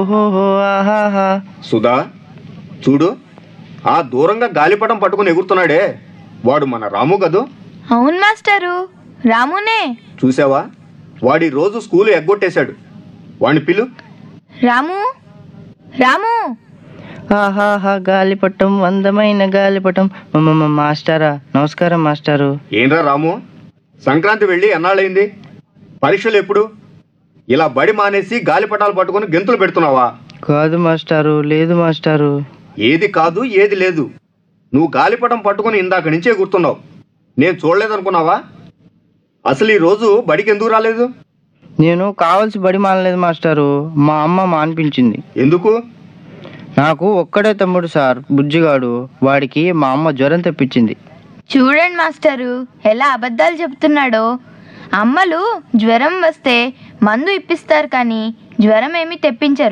ఓహోహో ఆహాహా సుధా చూడు ఆ దూరంగా గాలిపటం పట్టుకుని ఎగురుతున్నాడే వాడు మన రాము కదూ అవును మాస్టరు రామునే చూసావా వాడి రోజు స్కూలు ఎగ్గొట్టేశాడు వాడిని పిలు రాము రాము ఆహాహా గాలిపటం అందమైన గాలిపటం మమ్మ మాస్టారా నమస్కారం మాస్టారు ఏంరా రాము సంక్రాంతి వెళ్ళి ఎన్నాళ్ళైంది పరీక్షలు ఎప్పుడు ఇలా బడి మానేసి గాలిపటాలు పట్టుకుని గెంతులు పెడుతున్నావా కాదు మాస్టారు లేదు మాస్టారు ఏది కాదు ఏది లేదు నువ్వు గాలిపటం పట్టుకుని ఇందాక నుంచే గుర్తున్నావు నేను చూడలేదనుకున్నావా అసలు ఈ రోజు బడికి ఎందుకు రాలేదు నేను కావలసి బడి మానలేదు మాస్టారు మా అమ్మ మానిపించింది ఎందుకు నాకు ఒక్కడే తమ్ముడు సార్ బుజ్జిగాడు వాడికి మా అమ్మ జ్వరం తెప్పించింది చూడండి మాస్టరు ఎలా అబద్ధాలు చెప్తున్నాడో అమ్మలు జ్వరం వస్తే మందు ఇప్పిస్తారు కానీ జ్వరం ఏమీ తెప్పించరు